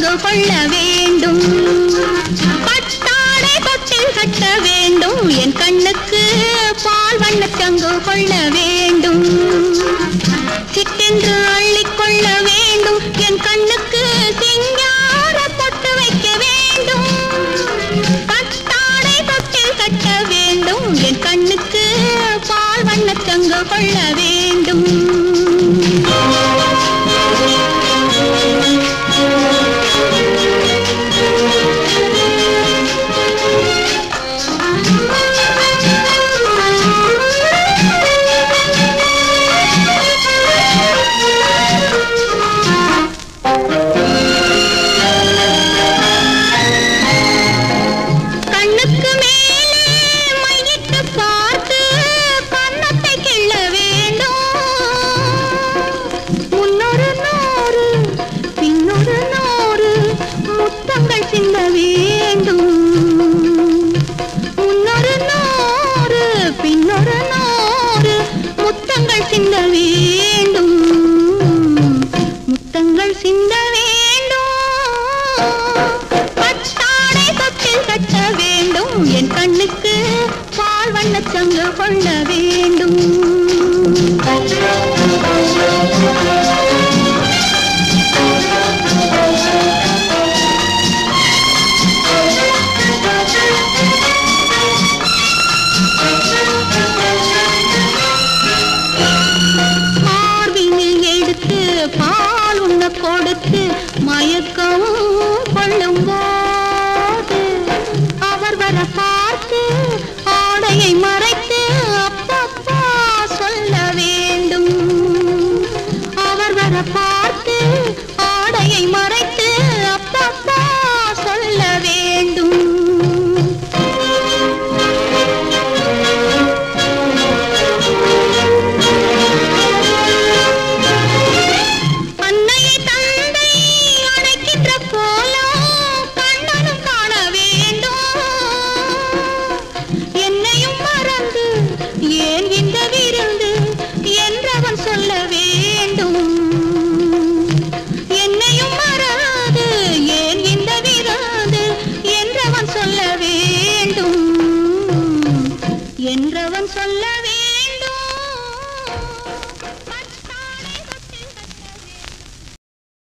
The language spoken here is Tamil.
சங்கு கொள்ள வேண்டும் பட்டாடை தொட்டில் கட்ட வேண்டும் என் கண்ணுக்கு பால் வண்ண சங்கு கொள்ள வேண்டும் சிட்டென்று அள்ளிக்கொள்ள வேண்டும் என் கண்ணுக்கு சிங்கார பொட்டு வைக்க வேண்டும் பட்டாடை தொட்டில் கட்ட வேண்டும் என் கண்ணுக்கு பால் வண்ண சங்கு கொள்ள வேண்டும் கண்ணுக்கு மேலே மையிட்டு பார்த்து கன்னத்தை கிள்ள வேண்டும் முன்னொரு நூறு பின்னொரு நூறு முத்தங்கள் சிந்த வேண்டும் முன்னொரு நூறு பின்னொரு நூறு முத்தங்கள் சிந்த வேண்டும் முத்தங்கள் சிந்த வேண்டும் பட்டாடை தொட்டில் கட்ட வேண்டும் என் கண்ணுக்கு பால் வண்ணச் சங்கு கொள்ள வேண்டும் மார்பினில் எடுத்து பால் உண்ண கொடுத்து மயக்கவும் கொள்ளும் போது அவர் வர பார்த்து ஆடையை மறைத்து அப்பப்பா சொல்ல வேண்டும் அவர் வர பார்த்து ஆடையை மறைத்து அப்பப்பா சொல்ல வேண்டும் அன்னையை தந்தை அணைக்கின்ற போலும் கண்ணனும் காண வேண்டும் என்னையும் மறந்து ஏன் இந்த விருந்து என்றவன் சொல்ல வேண்டும் என்னையும் மறந்து ஏன் இந்த விருந்து என்றவன் சொல்ல வேண்டும் என்றவன் சொல்ல வேண்டும்